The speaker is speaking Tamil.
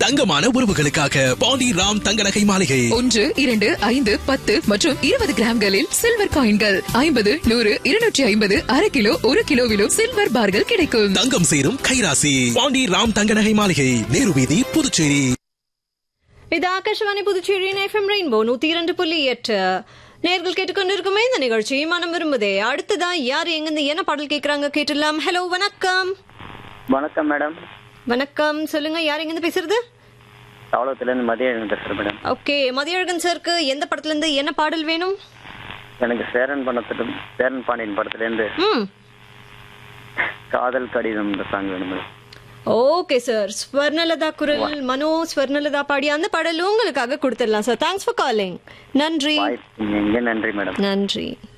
தங்கமான உறவுகளுக்காக பாண்டி ராம் தங்க நகை மாளிகை ஒன்று இரண்டு ஐந்து பத்து மற்றும் இருபது கிராம்களில் சில்வர் காயின்கள் ஐம்பது நூறு இருநூற்றி ஐம்பது அரை கிலோ ஒரு கிலோவிலும் சில்வர் பார்கள் கிடைக்கும் தங்கம் சேரும் கைராசி பாண்டி ராம் தங்க நகை மாளிகை நேரு வீதி புதுச்சேரி இது ஆகாஷவாணி புதுச்சேரியின் எஃப்எம் ரெயின்போ நூத்தி இரண்டு புள்ளி எட்டு நேர்கள் கேட்டுக்கொண்டிருக்குமே இந்த நிகழ்ச்சி மனம் விரும்புதே அடுத்ததா யார் எங்கிருந்து என்ன பாடல் கேக்குறாங்க கேட்டுடலாம் ஹலோ வணக்கம் வணக்கம் மேடம் வணக்கம் சொல்லுங்க யார் எங்கிருந்து பேசுறது தவளத்துலேருந்து மதிய எழுந்து பேசுகிறேன் மேடம் ஓகே மதியழகன் சாருக்கு எந்த படத்துல இருந்து என்ன பாடல் வேணும் எனக்கு சேரன் படத்துல சேரன் பாண்டியன் படத்துலேருந்து ம் காதல் கடிதம் இந்த சாங் வேணும் மேடம் ஓகே சார் ஸ்வர்ணலதா குரல் மனோ ஸ்வர்ணலதா பாடி அந்த பாடல் உங்களுக்காக கொடுத்துடலாம் சார் தேங்க்ஸ் ஃபார் காலிங் நன்றி வாய்ப்பு எங்கே நன்றி மேடம் நன்றி